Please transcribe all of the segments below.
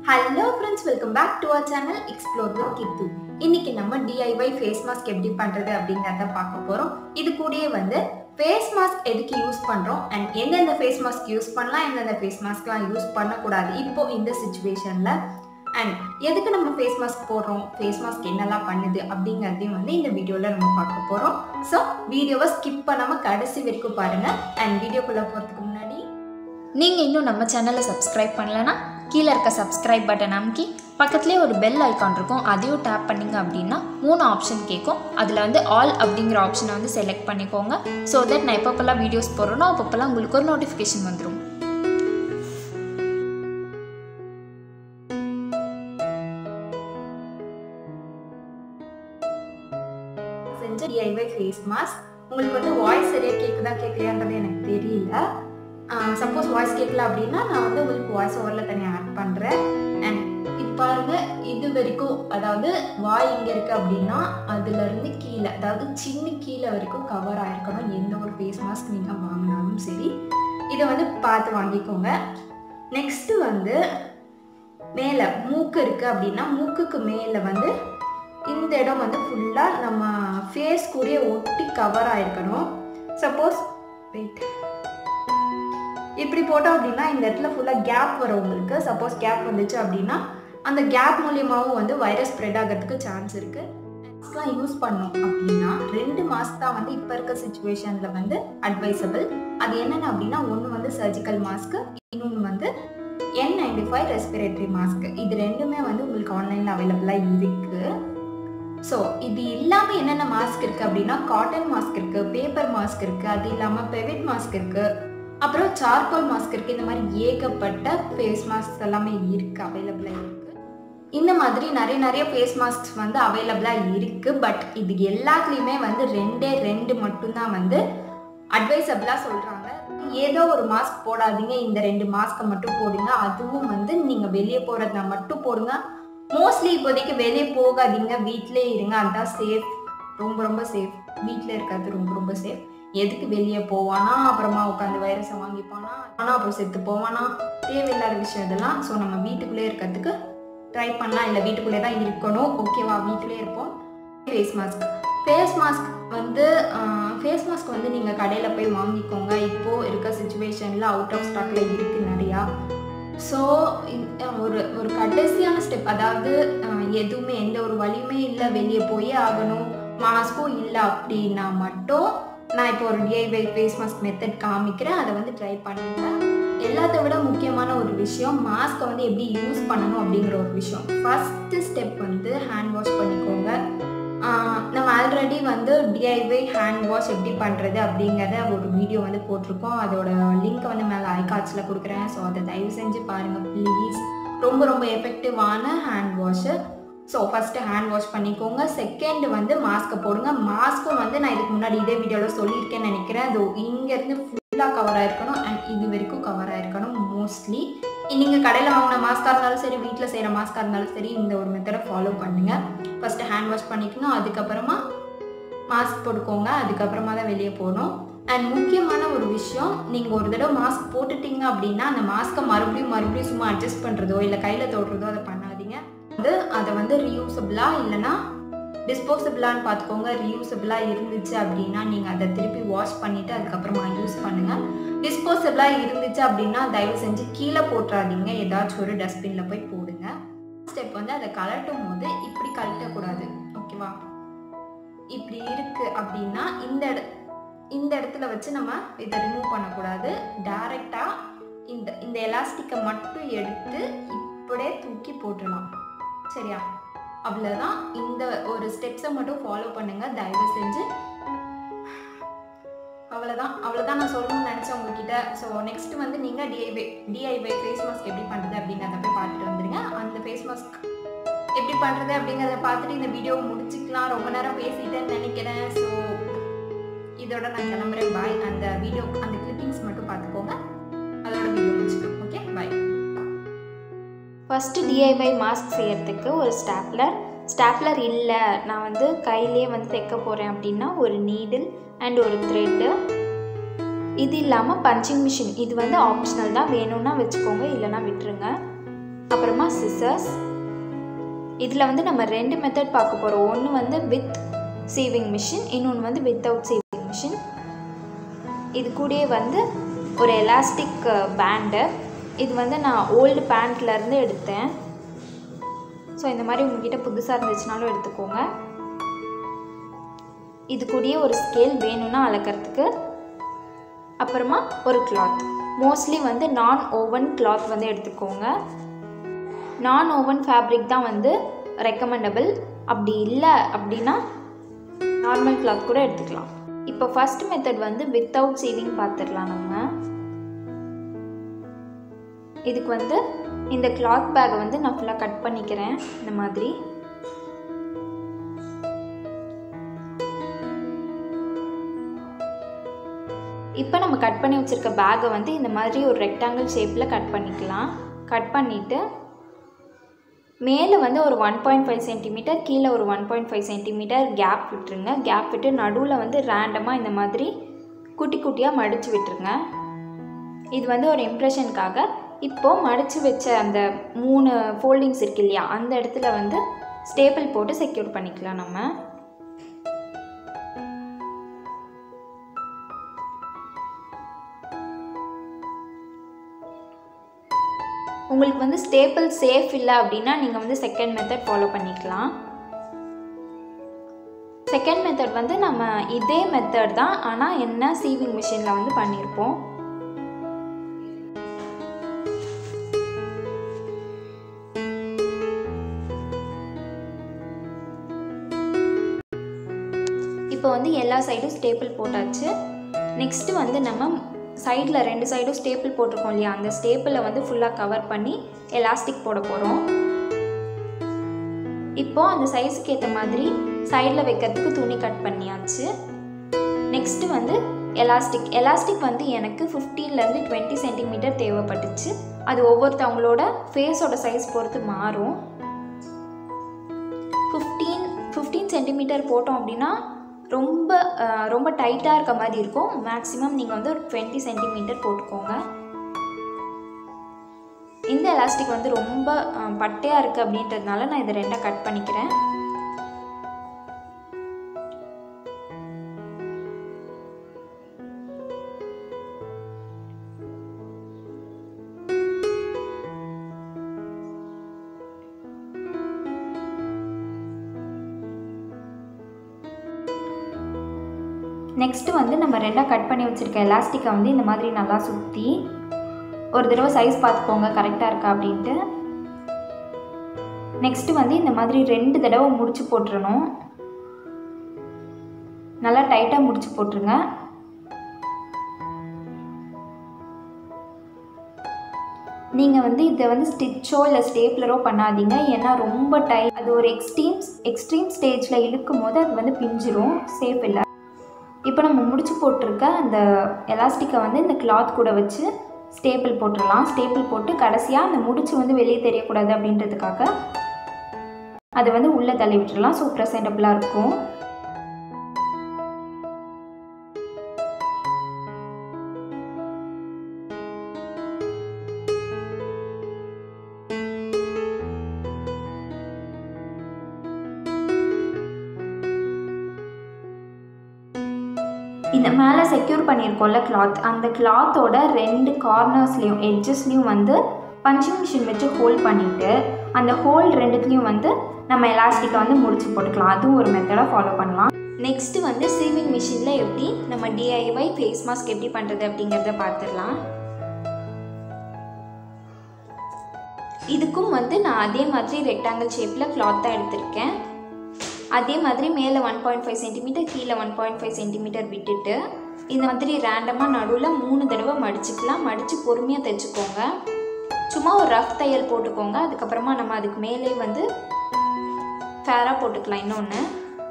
hello friends welcome back to our channel explore with Kithu இன்னைக்கு நம்ம DIY face mask எப்படி பண்றது அப்படிங்கறத பார்க்க போறோம் இது கூடயே வந்து ஃபேஸ் மாஸ்க் எதுக்கு யூஸ் பண்றோம் அண்ட் எந்தெந்த ஃபேஸ் மாஸ்க் யூஸ் பண்ணலாம் எந்தெந்த ஃபேஸ் மாஸ்க்லாம் யூஸ் பண்ணக்கூடாது இப்போ இந்த சுச்சுவேஷன்ல அண்ட் எதுக்கு நம்ம ஃபேஸ் மாஸ்க் போடுறோம் ஃபேஸ் மாஸ்க் என்னெல்லாம் பண்ணுது அப்படிங்கிறதையும் வந்து இந்த வீடியோவில் நம்ம பார்க்க போகிறோம் ஸோ வீடியோவை ஸ்கிப் பண்ணாமல் கடைசி வரைக்கும் பாருங்கள் அண்ட் வீடியோக்குள்ளே போகிறதுக்கு முன்னாடி நீங்கள் இன்னும் நம்ம சேனலை சப்ஸ்கிரைப் பண்ணலனா கீழே இருக்க சப்ஸ்கிரைப் பட்டன் அமுக்கி பக்கத்துலேயே ஒரு பெல் ஐக்கான் இருக்கும் அதையும் டேப் பண்ணிங்க அப்படின்னா மூணு ஆப்ஷன் கேட்கும் அதில் வந்து ஆல் அப்படிங்கிற ஆப்ஷனை வந்து செலக்ட் பண்ணிக்கோங்க ஸோ தட் நான் எப்பப்பெல்லாம் வீடியோஸ் போடுறேனோ அப்பப்பெல்லாம் உங்களுக்கு ஒரு நோட்டிஃபிகேஷன் வந்துடும் செஞ்ச டிஐஒய் ஃபேஸ் மாஸ்க் உங்களுக்கு வந்து வாய்ஸ் சரியாக கேட்குதா கேட்கலையான்றது எனக்கு தெரியல சப்போஸ் வாய்ஸ் கேட்கல அப்படின்னா நான் வந்து உங்களுக்கு வாய்ஸ் ஓவரில் தனியாக ஆட் பண்ணுறேன் அண்ட் இது பாருங்க இது வரைக்கும் அதாவது வாய் இங்கே இருக்குது அப்படின்னா அதுலேருந்து கீழே அதாவது சின்ன கீழே வரைக்கும் கவர் ஆயிருக்கணும் எந்த ஒரு ஃபேஸ் மாஸ்க் நீங்கள் வாங்கினாலும் சரி இதை வந்து பார்த்து வாங்கிக்கோங்க நெக்ஸ்ட்டு வந்து மேலே மூக்கு இருக்குது அப்படின்னா மூக்குக்கு மேலே வந்து இந்த இடம் வந்து ஃபுல்லாக நம்ம ஃபேஸ் கூடயே ஒட்டி கவர் ஆயிருக்கணும் சப்போஸ் வெயிட் இப்படி போட்டோம் அப்படின்னா இந்த இடத்துல ஃபுல்லாக கேப் வரும் உங்களுக்கு சப்போஸ் கேப் வந்துச்சு அப்படின்னா அந்த கேப் மூலியமாகவும் வந்து வைரஸ் ஸ்ப்ரெட் ஆகிறதுக்கு சான்ஸ் இருக்குது மாஸ்க்லாம் யூஸ் பண்ணோம் அப்படின்னா ரெண்டு மாஸ்க் தான் வந்து இப்போ இருக்க சுச்சுவேஷனில் வந்து அட்வைசபிள் அது என்னென்ன அப்படின்னா ஒன்று வந்து சர்ஜிக்கல் மாஸ்க்கு இன்னொன்று வந்து N ninety five respiratory mask இது ரெண்டுமே வந்து உங்களுக்கு ஆன்லைனில் அவைலபிளாக இருக்குது ஸோ இது இல்லாமல் என்னென்ன மாஸ்க் இருக்குது அப்படின்னா காட்டன் மாஸ்க் இருக்குது பேப்பர் மாஸ்க் இருக்குது அது இல்லாமல் பெவிட் மாஸ்க் இருக்குது அப்புறம் சார்கோல் மாஸ்க் இருக்குது இந்த மாதிரி ஏகப்பட்ட ஃபேஸ் மாஸ்க் எல்லாமே இருக்குது அவைலபிளாக இருக்குது இந்த மாதிரி நிறைய நிறைய ஃபேஸ் மாஸ்க் வந்து அவைலபிளாக இருக்குது பட் இது எல்லாத்துலேயுமே வந்து ரெண்டே ரெண்டு மட்டும்தான் வந்து அட்வைசபிளாக சொல்கிறாங்க ஏதோ ஒரு மாஸ்க் போடாதீங்க இந்த ரெண்டு மாஸ்க்கை மட்டும் போடுங்க அதுவும் வந்து நீங்கள் வெளியே போகிறத மட்டும் போடுங்க மோஸ்ட்லி இப்போதைக்கு வெளியே போகாதீங்க வீட்டிலே இருங்க அதுதான் சேஃப் ரொம்ப ரொம்ப சேஃப் வீட்டில் இருக்கிறது ரொம்ப ரொம்ப சேஃப் எதுக்கு வெளியே போவானா அப்புறமா உட்காந்து வைரஸை வாங்கிப்பானா ஆனால் அப்புறம் செத்து போவானா தேவையில்லாத விஷயம் இதெல்லாம் ஸோ நம்ம வீட்டுக்குள்ளே இருக்கிறதுக்கு ட்ரை பண்ணலாம் இல்லை வீட்டுக்குள்ளே தான் இருக்கணும் ஓகேவா வீட்டிலே இருப்போம் ஃபேஸ் மாஸ்க் ஃபேஸ் மாஸ்க் வந்து ஃபேஸ் மாஸ்க் வந்து நீங்கள் கடையில் போய் வாங்கிக்கோங்க இப்போது இருக்க சுச்சுவேஷனில் அவுட் ஆஃப் ஸ்டாக்கில் இருக்குது நிறையா ஸோ ஒரு ஒரு கடைசியான ஸ்டெப் அதாவது எதுவுமே எந்த ஒரு வழியுமே இல்லை வெளியே போயே ஆகணும் மாஸ்க்கும் இல்லை அப்படின்னா மட்டும் நான் இப்போ ஒரு டிஐவை ஃபேஸ் மாஸ்க் மெத்தட் காமிக்கிறேன் அதை வந்து ட்ரை பண்ணுங்க எல்லாத்த விட முக்கியமான ஒரு விஷயம் மாஸ்க்கை வந்து எப்படி யூஸ் பண்ணணும் அப்படிங்கிற ஒரு விஷயம் ஃபஸ்ட்டு ஸ்டெப் வந்து ஹேண்ட் வாஷ் பண்ணிக்கோங்க நம்ம ஆல்ரெடி வந்து டிஐவை ஹேண்ட் வாஷ் எப்படி பண்ணுறது அப்படிங்கிறத ஒரு வீடியோ வந்து போட்டிருக்கோம் அதோட லிங்க்கை வந்து மேலே ஐகாட்ஸில் கொடுக்குறேன் ஸோ அதை தயவு செஞ்சு பாருங்கள் ப்ளீஸ் ரொம்ப ரொம்ப எஃபெக்டிவான hand wash so first hand wash பண்ணிக்கோங்க செகண்ட் வந்து மாஸ்க்கை போடுங்க மாஸ்க்கும் வந்து நான் இதுக்கு முன்னாடி இதே வீடியோவில் சொல்லியிருக்கேன்னு நினைக்கிறேன் அது இங்கேருந்து ஃபுல்லாக கவர் ஆயிருக்கணும் அண்ட் இது வரைக்கும் கவர் ஆயிருக்கணும் மோஸ்ட்லி நீங்கள் கடையில் வாங்கின மாஸ்க்காக இருந்தாலும் சரி வீட்டில் செய்கிற மாஸ்க்காக இருந்தாலும் சரி இந்த ஒரு மெத்தடை ஃபாலோ பண்ணுங்கள் ஃபஸ்ட்டு ஹேண்ட் வாஷ் பண்ணிக்கணும் அதுக்கப்புறமா மாஸ்க் போட்டுக்கோங்க அதுக்கப்புறமா தான் வெளியே போகணும் அண்ட் முக்கியமான ஒரு விஷயம் நீங்கள் ஒரு தடவை மாஸ்க் போட்டுட்டீங்க அப்படின்னா அந்த மாஸ்க்கை மறுபடியும் மறுபடியும் சும்மா அட்ஜஸ்ட் பண்ணுறதோ இல்லை கையில் தொடுறதோ அதை பண்ணாதீங்க வந்து அதை வந்து ரீயூசபிளாக இல்லைனா டிஸ்போசபிளான்னு பார்த்துக்கோங்க ரீயூசபிளாக இருந்துச்சு அப்படின்னா நீங்கள் அதை திருப்பி வாஷ் பண்ணிவிட்டு அதுக்கப்புறமா யூஸ் பண்ணுங்கள் டிஸ்போசபிளாக இருந்துச்சு அப்படின்னா தயவு செஞ்சு கீழே போட்டுறாதீங்க ஏதாச்சும் ஒரு டஸ்ட்பினில் போய் போடுங்க ஸ்டெப் வந்து அதை கலட்டும் போது இப்படி கழட்டக்கூடாது ஓகேவா இப்படி இருக்குது அப்படின்னா இந்த இட இந்த இடத்துல வச்சு நம்ம இதை ரிமூவ் பண்ணக்கூடாது டைரெக்டாக இந்த இந்த எலாஸ்டிக்கை மட்டும் எடுத்து இப்படியே தூக்கி போட்டுடலாம் சரியா அவ்வளோதான் இந்த ஒரு ஸ்டெப்ஸை மட்டும் ஃபாலோ பண்ணுங்கள் தயவு செஞ்சு அவ்வளோதான் அவ்வளோதான் நான் சொல்லணும்னு நினச்சேன் உங்ககிட்ட ஸோ நெக்ஸ்ட் வந்து நீங்கள் டிஐவை டிஐவை ஃபேஸ் மாஸ்க் எப்படி பண்ணுறது அப்படிங்கிறத போய் பார்த்துட்டு வந்துடுங்க அந்த ஃபேஸ் மாஸ்க் எப்படி பண்ணுறது அப்படிங்கிறத பார்த்துட்டு இந்த வீடியோவை முடிச்சுக்கலாம் ரொம்ப நேரம் பேசிட்டேன்னு நினைக்கிறேன் ஸோ இதோட நான் கிளம்புறேன் பாய் அந்த வீடியோ அந்த கிளிப்பிங்ஸ் மட்டும் பார்த்துக்கோங்க அதோட வீடியோ முடிச்சுக்கலாம் okay bye first DIY mask செய்கிறதுக்கு ஒரு ஸ்டாப்லர் ஸ்டாப்லர் இல்லை நான் வந்து கையிலே வந்து தைக்க போகிறேன் அப்படின்னா ஒரு நீடில் அண்ட் ஒரு த்ரெட்டு இது இல்லாமல் பஞ்சிங் மிஷின் இது வந்து ஆப்ஷனல் தான் வேணும்னா வச்சுக்கோங்க இல்லைனா விட்டுருங்க அப்புறமா சிசர்ஸ் இதில் வந்து நம்ம ரெண்டு மெத்தட் பார்க்க போகிறோம் ஒன்று வந்து வித் சீவிங் மிஷின் இன்னொன்று வந்து வித்தவுட் சீவிங் மிஷின் இது கூடயே வந்து ஒரு எலாஸ்டிக் பேண்டு இது வந்து நான் ஓல்டு பேண்ட்லேருந்து எடுத்தேன் ஸோ இந்த மாதிரி உங்ககிட்ட புதுசாக இருந்துச்சுனாலும் எடுத்துக்கோங்க இது கூடயே ஒரு ஸ்கேல் வேணும்னா அளக்கிறதுக்கு அப்புறமா ஒரு கிளாத் மோஸ்ட்லி வந்து நான் ஓவன் கிளாத் வந்து எடுத்துக்கோங்க நான் ஓவன் ஃபேப்ரிக் தான் வந்து ரெக்கமெண்டபிள் அப்படி இல்லை அப்படின்னா நார்மல் கிளாத் கூட எடுத்துக்கலாம் இப்போ ஃபஸ்ட் மெத்தட் வந்து வித்தவுட் சீவிங் பார்த்துடலாம் நம்ம இதுக்கு வந்து இந்த கிளாத் பேக்கை வந்து நான் ஃபுல்லாக கட் பண்ணிக்கிறேன் இந்த மாதிரி இப்போ நம்ம கட் பண்ணி வச்சுருக்க பேக்கை வந்து இந்த மாதிரி ஒரு ரெக்டாங்கிள் ஷேப்பில் கட் பண்ணிக்கலாம் கட் பண்ணிவிட்டு மேலே வந்து ஒரு ஒன் பாயிண்ட் ஃபைவ் சென்டிமீட்டர் கீழே ஒரு one point five centimetre gap விட்டுருங்க கேப் விட்டு நடுவில் வந்து ரேண்டமாக இந்த மாதிரி குட்டி குட்டியாக மடித்து விட்டுருங்க இது வந்து ஒரு இம்ப்ரெஷனுக்காக இப்போது மடித்து வச்ச அந்த மூணு ஃபோல்டிங்ஸ் இருக்கு இல்லையா அந்த இடத்துல வந்து ஸ்டேபிள் போட்டு செக்யூர் பண்ணிக்கலாம் நம்ம உங்களுக்கு வந்து ஸ்டேபிள் சேஃப் இல்லை அப்படின்னா நீங்கள் வந்து செகண்ட் மெத்தட் ஃபாலோ பண்ணிக்கலாம் செகண்ட் மெத்தட் வந்து நம்ம இதே மெத்தட் தான் ஆனால் என்ன சீவிங் மிஷினில் வந்து பண்ணியிருப்போம் இப்போ வந்து எல்லா சைடும் ஸ்டேப்பிள் போட்டாச்சு நெக்ஸ்ட்டு வந்து நம்ம சைடில் ரெண்டு சைடும் ஸ்டேப்பிள் போட்டிருக்கோம் இல்லையா அந்த ஸ்டேப்பிளை வந்து ஃபுல்லாக கவர் பண்ணி எலாஸ்டிக் போட போகிறோம் இப்போ அந்த சைஸுக்கு ஏற்ற மாதிரி சைடில் வைக்கிறதுக்கு துணி கட் பண்ணியாச்சு நெக்ஸ்ட்டு வந்து எலாஸ்டிக் எலாஸ்டிக் வந்து எனக்கு ஃபிஃப்டீன்லேருந்து டுவெண்ட்டி சென்டிமீட்டர் தேவைப்பட்டுச்சு அது ஒவ்வொருத்தவங்களோட ஃபேஸோட சைஸ் பொறுத்து மாறும் ஃபிஃப்டீன் ஃபிஃப்டீன் சென்டிமீட்டர் போட்டோம் அப்படின்னா ரொம்ப அஹ், ரொம்ப டைட்டாக இருக்க மாதிரி இருக்கும் மேக்ஸிமம் நீங்கள் வந்து ஒரு டுவெண்ட்டி சென்டிமீட்டர் போட்டுக்கோங்க இந்த எலாஸ்டிக் வந்து ரொம்ப அஹ், பட்டையாக இருக்குது அப்படின்றதுனால நான் இதை ரெண்டாக கட் பண்ணிக்கிறேன் நெக்ஸ்ட்டு வந்து நம்ம ரெண்டாக கட் பண்ணி வச்சுருக்க எலாஸ்டிக்கை வந்து இந்த மாதிரி நல்லா சுற்றி ஒரு தடவை சைஸ் பார்த்துக்கோங்க கரெக்டாக இருக்கா அப்படின்ட்டு நெக்ஸ்ட்டு வந்து இந்த மாதிரி ரெண்டு தடவை முடிச்சு போட்டுறணும் நல்லா டைட்டாக முடிச்சு போட்டுருங்க நீங்கள் வந்து இதை வந்து ஸ்டிச்சோ இல்லை ஸ்டேப்லரோ பண்ணாதீங்க ஏன்னா ரொம்ப டை அது ஒரு எக்ஸ்ட்ரீம் எக்ஸ்ட்ரீம் ஸ்டேஜில் இழுக்கும் போது அது வந்து பிஞ்சிரும் சேஃப் இல்லை இப்போ நம்ம முடிச்சு போட்டிருக்க அந்த எலாஸ்டிக்கை வந்து இந்த கிளாத் கூட வச்சு ஸ்டேப்பிள் போட்டுடலாம் ஸ்டேப்பிள் போட்டு கடைசியாக அந்த முடிச்சு வந்து வெளியே தெரியக்கூடாது அப்படின்றதுக்காக அதை வந்து உள்ளே தள்ளி விட்டுறலாம் ஸோ ப்ரெசென்டபுளாக இருக்கும் இந்த மேலே செக்யூர் பண்ணியிருக்கோம்ல கிளாத் அந்த கிளாத்தோட ரெண்டு கார்னர்ஸ்லேயும் எட்ஜஸ்லேயும் வந்து பஞ்சிங் மிஷின் வச்சு ஹோல்ட் பண்ணிவிட்டு அந்த ஹோல் ரெண்டுத்துலேயும் வந்து நம்ம எலாஸ்டிக்கை வந்து முடிச்சு போட்டுக்கலாம் அதுவும் ஒரு மெத்தடாக ஃபாலோ பண்ணலாம் நெக்ஸ்ட்டு வந்து சீவிங் மிஷினில் எப்படி நம்ம டிஐஒய் ஃபேஸ் மாஸ்க் எப்படி பண்ணுறது அப்படிங்கிறத பார்த்துடலாம் இதுக்கும் வந்து நான் அதே மாதிரி ரெக்டாங்கிள் ஷேப்பில் கிளாத் தான் எடுத்திருக்கேன் அதே மாதிரி மேலே ஒன் பாயிண்ட் ஃபைவ் சென்டிமீட்டர் கீழே ஒன் பாயிண்ட் ஃபைவ் சென்டிமீட்டர் விட்டுட்டு இந்த மாதிரி ரேண்டமாக நடுவில் மூணு தடவை மடிச்சுக்கலாம் மடித்து பொறுமையாக தைச்சிக்கோங்க சும்மா ஒரு ரஃப் தையல் போட்டுக்கோங்க அதுக்கப்புறமா நம்ம அதுக்கு மேலே வந்து ஃபேராக போட்டுக்கலாம் இன்னொன்று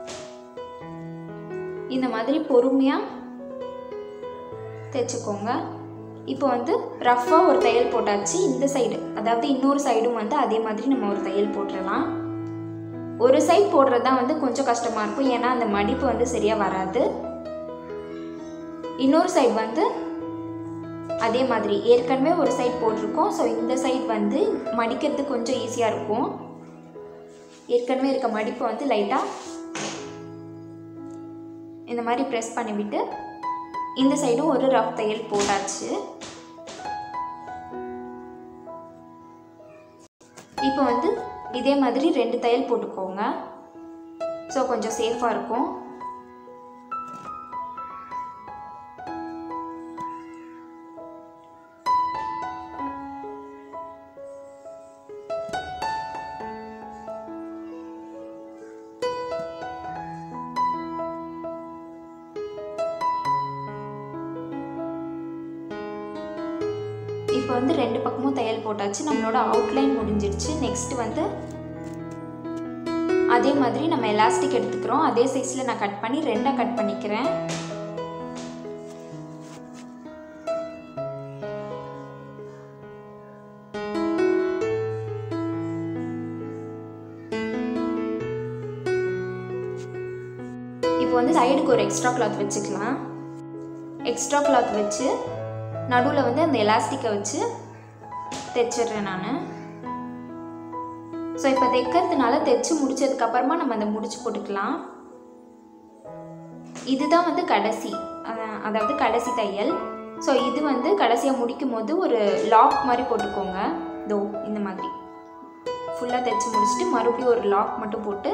இந்த மாதிரி பொறுமையாக தைச்சிக்கோங்க இப்போ வந்து ரஃப்பாக ஒரு தையல் போட்டாச்சு இந்த சைடு அதாவது இன்னொரு சைடும் வந்து அதே மாதிரி நம்ம ஒரு தையல் போட்டுடலாம் ஒரு சைட் போடுறது தான் வந்து கொஞ்சம் கஷ்டமாக இருக்கும் ஏன்னா அந்த மடிப்பு வந்து சரியாக வராது இன்னொரு சைடு வந்து அதே மாதிரி ஏற்கனவே ஒரு சைட் போட்டிருக்கோம் ஸோ இந்த சைட் வந்து மடிக்கிறது கொஞ்சம் ஈஸியாக இருக்கும் ஏற்கனவே இருக்க மடிப்பை வந்து லைட்டாக இந்த மாதிரி ப்ரெஸ் பண்ணிவிட்டு இந்த சைடும் ஒரு ரஃப் தையல் போட்டாச்சு இப்போ வந்து இதே மாதிரி ரெண்டு தையல் போட்டுக்கோங்க ஸோ கொஞ்சம் சேஃபாக இருக்கும் இப்போ வந்து ரெண்டு பக்கமும் தையல் போட்டாச்சு நம்மளோட அவுட்லைன் முடிஞ்சிடுச்சு நெக்ஸ்ட் வந்து அதே மாதிரி நம்ம எலாஸ்டிக் எடுத்துக்கிறோம் அதே சைஸில் நான் கட் பண்ணி ரெண்டாக கட் பண்ணிக்கிறேன் இப்போ வந்து சைடுக்கு ஒரு எக்ஸ்ட்ரா கிளாத் வச்சுக்கலாம் எக்ஸ்ட்ரா கிளாத் வச்சு நடுவில் வந்து அந்த எலாஸ்டிக்கை வச்சு தைச்சிடுறேன் நான் ஸோ இப்போ தைக்கிறதுனால தைச்சு முடிச்சதுக்கப்புறமா நம்ம அந்த முடிச்சு போட்டுக்கலாம் இதுதான் வந்து கடைசி அத- அதாவது கடைசி தையல் ஸோ இது வந்து கடைசியாக முடிக்கும் போது ஒரு லாக் மாதிரி போட்டுக்கோங்க தோ இந்த மாதிரி ஃபுல்லாக தைச்சு முடிச்சுட்டு மறுபடியும் ஒரு லாக் மட்டும் போட்டு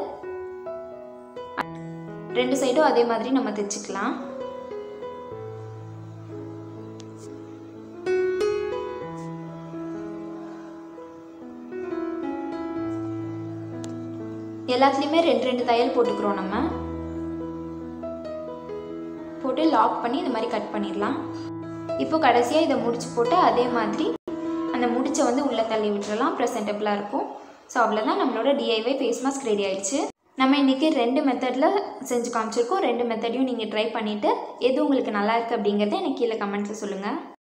ரெண்டு சைடும் அதே மாதிரி நம்ம தைச்சிக்கலாம் எல்லாத்துலேயுமே ரெண்டு ரெண்டு தையல் போட்டுக்கிறோம் நம்ம போட்டு லாக் பண்ணி இந்த மாதிரி கட் பண்ணிடலாம் இப்போ கடைசியாக இதை முடிச்சு போட்டு அதே மாதிரி அந்த முடிச்சை வந்து உள்ளே தள்ளி விட்டுறலாம் ப்ரெசென்டபுளாக இருக்கும் ஸோ அவ்வளோதான் நம்மளோட டிஐவை ஃபேஸ் மாஸ்க் ரெடி ஆயிடுச்சு நம்ம இன்றைக்கி ரெண்டு மெத்தடில் செஞ்சு காமிச்சிருக்கோம் ரெண்டு மெத்தடையும் நீங்கள் ட்ரை பண்ணிவிட்டு எது உங்களுக்கு நல்லா இருக்குது அப்படிங்கிறத எனக்கு கீழே கமெண்ட்டில் சொல்லுங்கள்